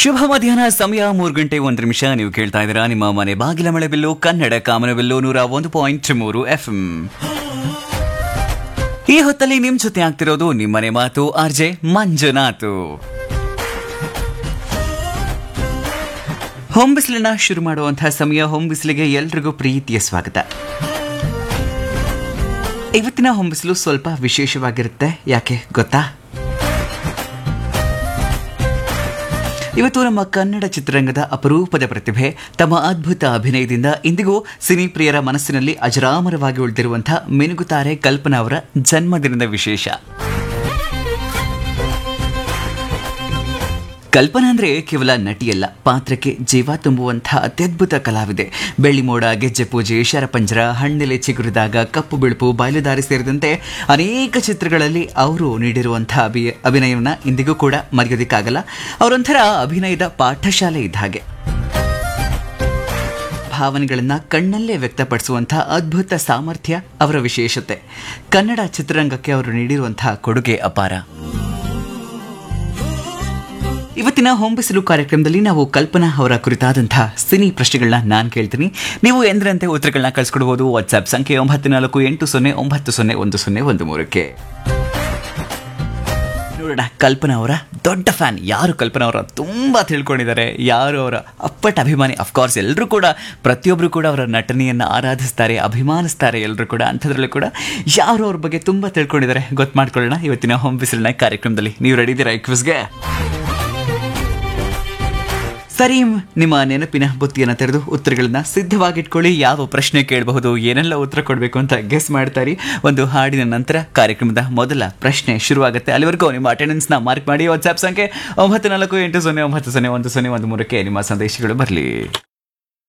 ಶುಭ ಮಧ್ಯಾಹ್ನ ಸಮಯ ಮೂರು ಗಂಟೆ ಒಂದು ನಿಮಿಷ ನೀವು ಕೇಳ್ತಾ ಇದ್ದೀರಾ ನಿಮ್ಮ ಮನೆ ಬಾಗಿಲ ಮಳೆ ಬಿಲ್ಲು ಕನ್ನಡ ಕಾಮನ ಬಿಲ್ಲು ನೂರ ಒಂದು ಪಾಯಿಂಟ್ ಮೂರು ಎಫ್ ಈ ಹೊತ್ತಲ್ಲಿ ನಿಮ್ ಜೊತೆ ಆಗ್ತಿರೋದು ನಿಮ್ಮನೆ ಮಾತು ಆರ್ಜೆ ಮಂಜುನಾಥು ಹೊಂಬಿಸಿಲನ್ನ ಶುರು ಮಾಡುವಂತಹ ಸಮಯ ಹೊಂಬಿಸಿಲಿಗೆ ಎಲ್ರಿಗೂ ಪ್ರೀತಿಯ ಸ್ವಾಗತ ಇವತ್ತಿನ ಹೊಂಬಿಸಿಲು ಸ್ವಲ್ಪ ವಿಶೇಷವಾಗಿರುತ್ತೆ ಯಾಕೆ ಗೊತ್ತಾ ಇವತ್ತು ನಮ್ಮ ಕನ್ನಡ ಚಿತ್ರರಂಗದ ಅಪರೂಪದ ಪ್ರತಿಭೆ ತಮ್ಮ ಅದ್ಭುತ ಅಭಿನಯದಿಂದ ಇಂದಿಗೂ ಸಿನಿ ಪ್ರಿಯರ ಮನಸ್ಸಿನಲ್ಲಿ ಅಜರಾಮರವಾಗಿ ಉಳಿದಿರುವಂತಹ ಮಿನುಗುತಾರೆ ಕಲ್ಪನಾ ಅವರ ಜನ್ಮದಿನದ ವಿಶೇಷ ಕಲ್ಪನಾ ಅಂದ್ರೆ ಕೇವಲ ನಟಿಯಲ್ಲ ಪಾತ್ರಕ್ಕೆ ಜೀವ ತುಂಬುವಂತಹ ಅತ್ಯದ್ಭುತ ಕಲಾವಿದೆ ಬೆಳ್ಳಿ ಮೋಡ ಗೆಜ್ಜೆ ಪೂಜೆ ಶರಪಂಜರ ಹಣ್ಣೆಲೆ ಚಿಗುರಿದಾಗ ಕಪ್ಪು ಬಿಳುಪು ಬಯಲುದಾರಿ ಸೇರಿದಂತೆ ಅನೇಕ ಚಿತ್ರಗಳಲ್ಲಿ ಅವರು ನೀಡಿರುವಂತಹ ಅಭಿ ಅಭಿನಯವನ್ನ ಇಂದಿಗೂ ಕೂಡ ಮರೆಯೋದಕ್ಕಾಗಲ್ಲ ಅವರೊಂಥರ ಅಭಿನಯದ ಪಾಠಶಾಲೆ ಇದ್ದ ಹಾಗೆ ಭಾವನೆಗಳನ್ನ ಕಣ್ಣಲ್ಲೇ ವ್ಯಕ್ತಪಡಿಸುವಂತಹ ಅದ್ಭುತ ಸಾಮರ್ಥ್ಯ ಅವರ ವಿಶೇಷತೆ ಕನ್ನಡ ಚಿತ್ರರಂಗಕ್ಕೆ ಅವರು ನೀಡಿರುವಂತಹ ಕೊಡುಗೆ ಅಪಾರ ಇವತ್ತಿನ ಹೊಂಬಿಸಿಲು ಕಾರ್ಯಕ್ರಮದಲ್ಲಿ ನಾವು ಕಲ್ಪನಾ ಅವರ ಕುರಿತಾದಂತಹ ಸಿನಿ ಪ್ರಶ್ನೆಗಳನ್ನ ನಾನು ಕೇಳ್ತೀನಿ ನೀವು ಎಂದ್ರಂತೆ ಉತ್ತರಗಳನ್ನ ಕಳಿಸ್ಕೊಡ್ಬೋದು ವಾಟ್ಸ್ಆಪ್ ಸಂಖ್ಯೆ ಒಂಬತ್ತು ನಾಲ್ಕು ಎಂಟು ಸೊನ್ನೆ ಒಂಬತ್ತು ಸೊನ್ನೆ ಒಂದು ಸೊನ್ನೆ ಒಂದು ಮೂರಕ್ಕೆ ನೋಡೋಣ ಕಲ್ಪನಾ ಅವರ ದೊಡ್ಡ ಫ್ಯಾನ್ ಯಾರು ಕಲ್ಪನಾ ಅವರ ತುಂಬ ತಿಳ್ಕೊಂಡಿದ್ದಾರೆ ಯಾರು ಅವರ ಅಪ್ಪಟ ಅಭಿಮಾನಿ ಅಫ್ಕೋರ್ಸ್ ಎಲ್ಲರೂ ಕೂಡ ಪ್ರತಿಯೊಬ್ಬರು ಕೂಡ ಅವರ ನಟನೆಯನ್ನು ಆರಾಧಿಸ್ತಾರೆ ಅಭಿಮಾನಿಸ್ತಾರೆ ಎಲ್ಲರೂ ಕೂಡ ಅಂಥದ್ರಲ್ಲೂ ಕೂಡ ಯಾರು ಅವ್ರ ಬಗ್ಗೆ ತುಂಬ ತಿಳ್ಕೊಂಡಿದ್ದಾರೆ ಗೊತ್ತು ಮಾಡ್ಕೊಳ್ಳೋಣ ಇವತ್ತಿನ ಹೋಮ್ ಬಿಸಿಲಿನ ಕಾರ್ಯಕ್ರಮದಲ್ಲಿ ನೀವು ರೆಡಿ ಇದ್ದೀರಾ ಕ್ವಿಸ್ಗೆ ಸರಿ ನಿಮ್ಮ ನೆನಪಿನ ಬುತ್ತಿಯನ್ನು ತೆರೆದು ಉತ್ತರಗಳನ್ನ ಸಿದ್ಧವಾಗಿಟ್ಕೊಳ್ಳಿ ಯಾವ ಪ್ರಶ್ನೆ ಕೇಳಬಹುದು ಏನೆಲ್ಲ ಉತ್ತರ ಕೊಡಬೇಕು ಅಂತ ಗೆಸ್ ಮಾಡ್ತಾರಿ ಒಂದು ಹಾಡಿನ ನಂತರ ಕಾರ್ಯಕ್ರಮದ ಮೊದಲ ಪ್ರಶ್ನೆ ಶುರುವಾಗುತ್ತೆ ಅಲ್ಲಿವರೆಗೂ ನಿಮ್ಮ ಅಟೆಂಡೆನ್ಸ್ನ ಮಾರ್ಕ್ ಮಾಡಿ ವಾಟ್ಸ್ಆಪ್ ಸಂಖ್ಯೆ ಒಂಬತ್ತು ನಾಲ್ಕು ಎಂಟು ಸೊನ್ನೆ ಒಂಬತ್ತು ಸೊನ್ನೆ ಒಂದು ಸೊನ್ನೆ ಒಂದು ಮೂರಕ್ಕೆ ನಿಮ್ಮ ಸಂದೇಶಗಳು ಬರಲಿ